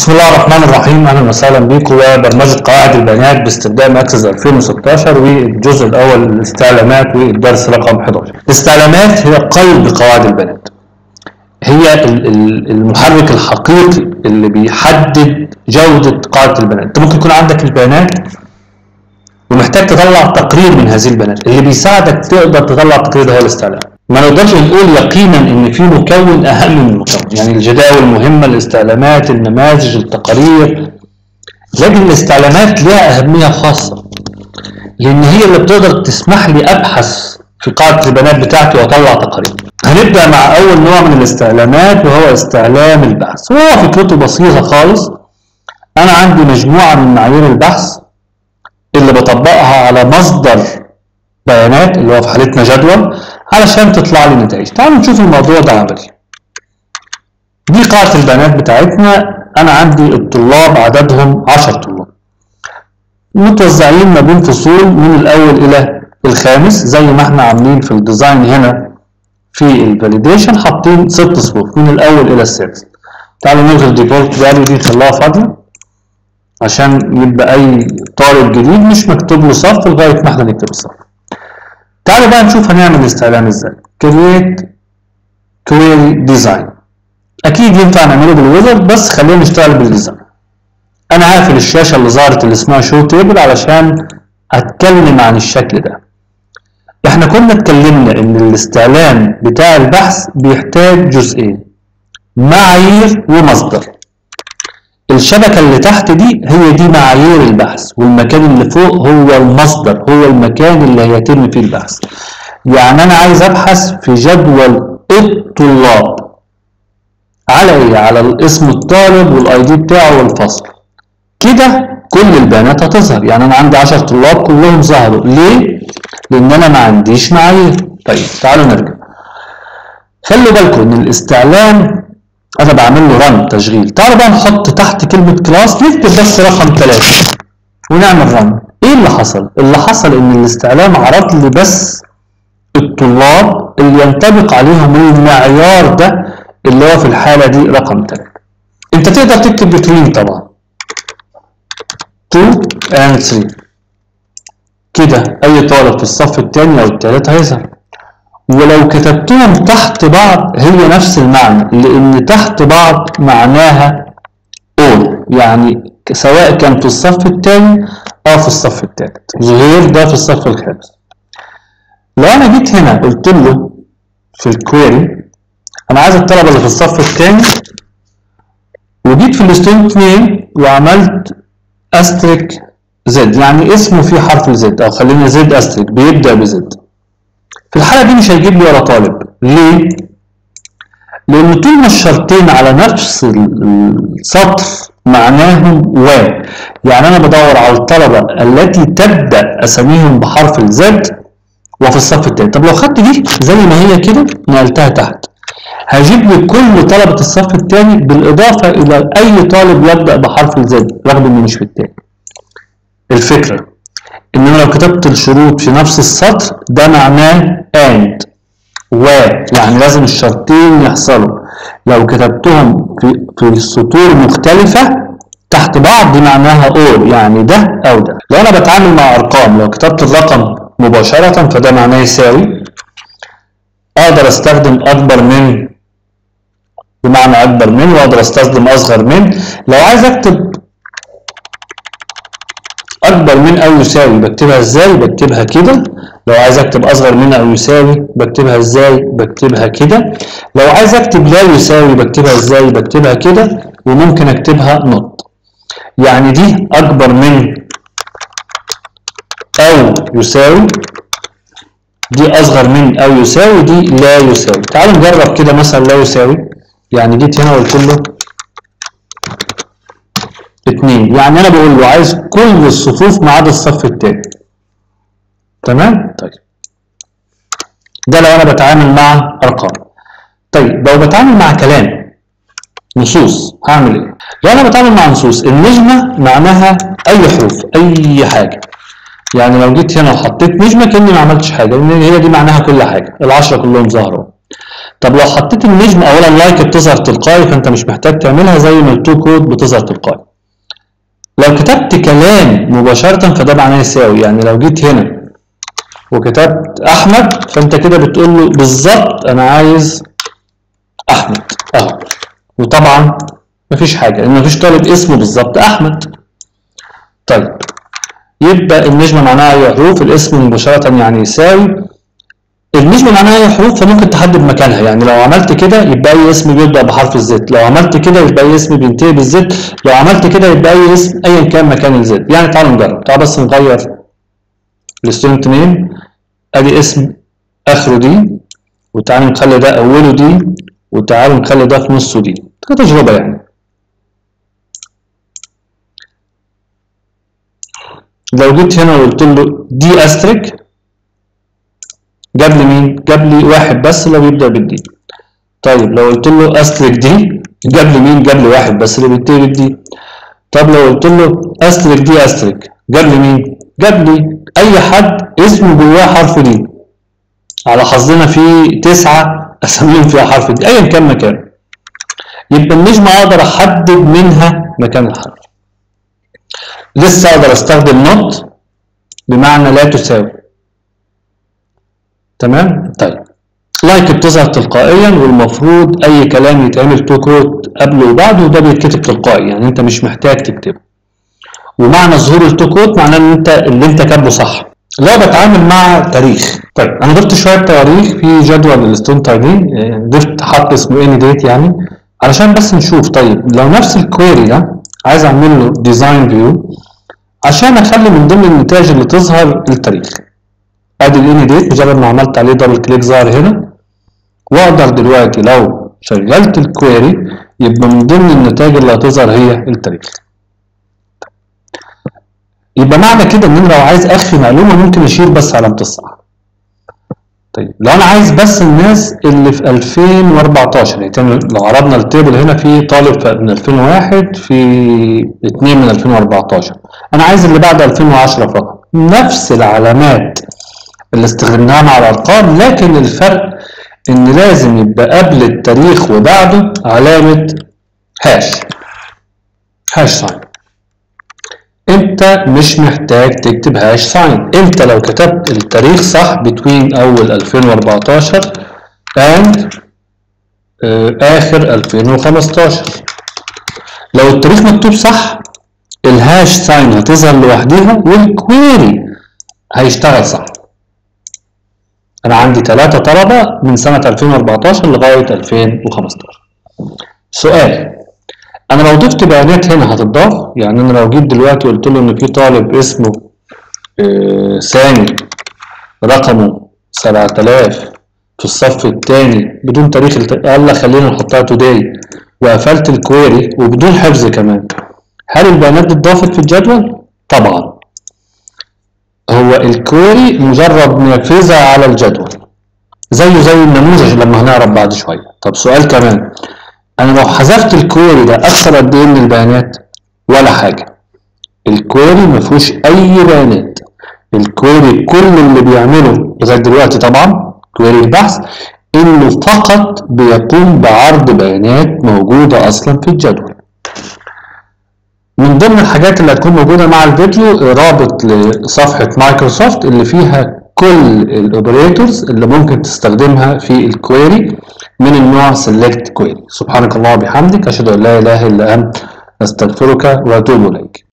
بسم الله الرحمن الرحيم اهلا وسهلا بكم وبرمجه قواعد البيانات باستخدام اكسس 2016 والجزء الاول الاستعلامات والدرس رقم 11 الاستعلامات هي قلب قواعد البيانات هي ال- ال- المحرك الحقيقي اللي بيحدد جوده قاعده البيانات انت ممكن يكون عندك البيانات ومحتاج تطلع تقرير من هذه البيانات اللي بيساعدك تقدر تطلع التقرير ده هو الاستعلام ما نقدرش نقول يقينا ان في مكون اهم من المكون يعني الجداول المهمه الاستعلامات النماذج التقارير لكن الاستعلامات لها اهميه خاصه لان هي اللي بتقدر تسمح لي ابحث في قاعده البيانات بتاعتي واطلع تقارير هنبدا مع اول نوع من الاستعلامات وهو استعلام البحث وهو فكرته بسيطه خالص انا عندي مجموعه من معايير البحث اللي بطبقها على مصدر بيانات اللي هو في حالتنا جدول علشان تطلع لي نتائج تعالوا نشوف الموضوع ده عملي دي قاعدة البيانات بتاعتنا أنا عندي الطلاب عددهم 10 طلاب متوزعين ما بين فصول من الأول إلى الخامس زي ما احنا عاملين في الديزاين هنا في الفاليديشن حاطين ست صفوف من الأول إلى السادس تعالوا نلغي الديفولت فاليو دي نخليها فاضية عشان يبقى أي طالب جديد مش مكتوب له صف لغاية ما احنا نكتب الصف تعالوا بقى نشوف هنعمل الاستعلام ازاي create query design اكيد ينفع نعمله بالويزرد بس خلينا نشتغل بالديزاين انا هقفل الشاشه اللي ظهرت اللي اسمها شو تيبل علشان اتكلم عن الشكل ده احنا كنا اتكلمنا ان الاستعلام بتاع البحث بيحتاج جزئين معايير ومصدر الشبكة اللي تحت دي هي دي معايير البحث والمكان اللي فوق هو المصدر هو المكان اللي هيتم فيه البحث يعني أنا عايز أبحث في جدول الطلاب على إيه؟ على اسم الطالب والاي دي بتاعه والفصل كده كل البيانات هتظهر يعني أنا عندي 10 طلاب كلهم ظهروا ليه؟ لأن أنا ما عنديش معايير طيب تعالوا نرجع خلوا بالكم إن الاستعلام انا بعمل له رن تشغيل تعالوا بقى نحط تحت كلمة كلاس نكتب بس رقم 3 ونعمل رن ايه اللي حصل اللي حصل ان الاستعلام عرض لي بس الطلاب اللي ينطبق عليهم المعيار ده اللي هو في الحالة دي رقم 3 انت تقدر تكتب بتوين طبعا 2 and 3 كده اي طالب في الصف الثاني او الثالث هيظهر ولو كتبتهم تحت بعض هي نفس المعنى لان تحت بعض معناها all يعني سواء كان في الصف الثاني او في الصف الثالث غير ده في الصف الخامس لو انا جيت هنا قلت له في الكويري انا عايز الطلبه اللي في الصف الثاني وجيت في الستودنت نيم وعملت استريك زد يعني اسمه فيه حرف الزد او خلينا زد استريك بيبدا بزد في الحالة دي مش هيجيب لي ولا طالب ليه؟ لأن طول ما الشرطين على نفس السطر معناهم و يعني أنا بدور على الطلبة التي تبدأ أساميهم بحرف الزد وفي الصف التاني طب لو خدت دي زي ما هي كده نقلتها تحت هجيب لي كل طلبة الصف الثاني بالإضافة إلى أي طالب يبدأ بحرف الزد رغم إنه مش في الثاني الفكرة ان انا لو كتبت الشروط في نفس السطر ده معناه and و يعني لازم الشرطين يحصلوا لو كتبتهم في في سطور مختلفة تحت بعض دي معناها all يعني ده او ده لو انا بتعامل مع ارقام لو كتبت الرقم مباشرة فده معناه يساوي اقدر استخدم اكبر من بمعنى اكبر من واقدر استخدم اصغر من لو عايز اكتب اكبر من او يساوي بكتبها ازاي بكتبها كده لو عايز اكتب اصغر من او يساوي بكتبها ازاي بكتبها كده لو عايز اكتب لا يساوي بكتبها ازاي بكتبها كده وممكن اكتبها نوت يعني دي اكبر من او يساوي دي اصغر من او يساوي دي لا يساوي تعالوا نجرب كده مثلا لا يساوي يعني جيت هنا وقلت له اتنين يعني انا بقول له عايز كل الصفوف ما عدا الصف التاني تمام طيب ده لو انا بتعامل مع ارقام طيب لو بتعامل مع كلام نصوص هعمل ايه لو انا بتعامل مع نصوص النجمه معناها اي حروف اي حاجه يعني لو جيت هنا وحطيت نجمه كاني ما عملتش حاجه لان هي دي معناها كل حاجه العشره كلهم ظهروا طب لو حطيت النجم اولا لايك بتظهر تلقائي فانت مش محتاج تعملها زي ما التو كود بتظهر تلقائي لو كتبت كلام مباشرة فده معناه يساوي يعني لو جيت هنا وكتبت احمد فانت كده بتقول له بالظبط انا عايز احمد اهو وطبعا مفيش حاجة لان مفيش طالب اسمه بالظبط احمد طيب يبقى النجمة معناها اي حروف الاسم مباشرة يعني يساوي النجمة معناها اي حروف فممكن تحدد مكانها يعني لو عملت كده يبقى اي اسم بيبدأ بحرف الزد لو عملت كده يبقى اي اسم بينتهي بالزد لو عملت كده يبقى اي اسم ايا كان مكان الزد يعني تعالوا نجرب تعالوا بس نغير الستودنت نيم ادي اسم اخره دي وتعالوا نخلي ده اوله دي وتعالوا نخلي ده في نصه دي كتجربة يعني لو جيت هنا وقلت له دي استريك جاب لي مين؟ جاب لي واحد بس اللي بيبدأ بالدي طيب لو قلت له استريك دي جاب لي مين؟ جاب لي واحد بس اللي بيبتدي بالدي طب لو قلت له استريك دي استريك جاب لي مين؟ جاب لي أي حد اسمه جواه حرف دي على حظنا في تسعة أساميهم فيها حرف دي أيا كان مكانه يبقى النجمة أقدر أحدد منها مكان الحرف لسه اقدر استخدم not بمعنى لا تساوي تمام طيب لايك بتظهر تلقائيا والمفروض اي كلام يتعمل تو كوت قبله وبعده وده بيتكتب تلقائي يعني انت مش محتاج تكتبه ومعنى ظهور التو كوت معناه ان انت اللي انت كاتبه صح لو بتعامل مع تاريخ طيب انا ضفت شويه تواريخ في جدول الستون تايمين ضفت حرف اسمه اني ديت يعني علشان بس نشوف طيب لو نفس الكويري ده عايز اعمل له ديزاين فيو عشان اخلي من ضمن النتائج اللي تظهر التاريخ ادي الاني ديت مجرد ما عملت عليه دبل كليك ظهر هنا واقدر دلوقتي لو شغلت الكويري يبقى من ضمن النتائج اللي هتظهر هي التاريخ يبقى معنى كده ان انا لو عايز اخفي معلومه ممكن اشيل بس علامه الصح طيب لو انا عايز بس الناس اللي في 2014 يعني لو عرضنا التيبل هنا في طالب من 2001 في 2 من 2014 انا عايز اللي بعد 2010 فقط نفس العلامات اللي استخدمناها مع الارقام لكن الفرق ان لازم يبقى قبل التاريخ وبعده علامة هاش هاش ساين انت مش محتاج تكتب هاش ساين انت لو كتبت التاريخ صح between اول 2014 and اخر 2015 لو التاريخ مكتوب صح الهاش ساين هتظهر لوحدها والكويري هيشتغل صح انا عندي ثلاثة طلبة من سنة 2014 لغاية 2015 سؤال انا لو ضفت بيانات هنا هتضاف يعني انا لو جيت دلوقتي قلت له ان في طالب اسمه آه سامي رقمه 7000 في الصف الثاني بدون تاريخ الت... قال لي خلينا نحطها توداي وقفلت الكويري وبدون حفظ كمان هل البيانات دي اتضافت في الجدول؟ طبعا هو الكويري مجرد نافذة على الجدول زيه زي النموذج لما هنعرف بعد شوية طب سؤال كمان انا لو حذفت الكويري ده اخسر قد ايه من البيانات ولا حاجة الكويري ما فيهوش اي بيانات الكويري كل اللي بيعمله لغاية دلوقتي طبعا كويري البحث انه فقط بيقوم بعرض بيانات موجودة اصلا في الجدول من ضمن الحاجات اللي هتكون موجودة مع الفيديو رابط لصفحة مايكروسوفت اللي فيها كل الاوبريتورز اللي ممكن تستخدمها في الكويري من النوع select query سبحانك اللهم وبحمدك أشهد أن لا إله إلا أنت أستغفرك وأتوب إليك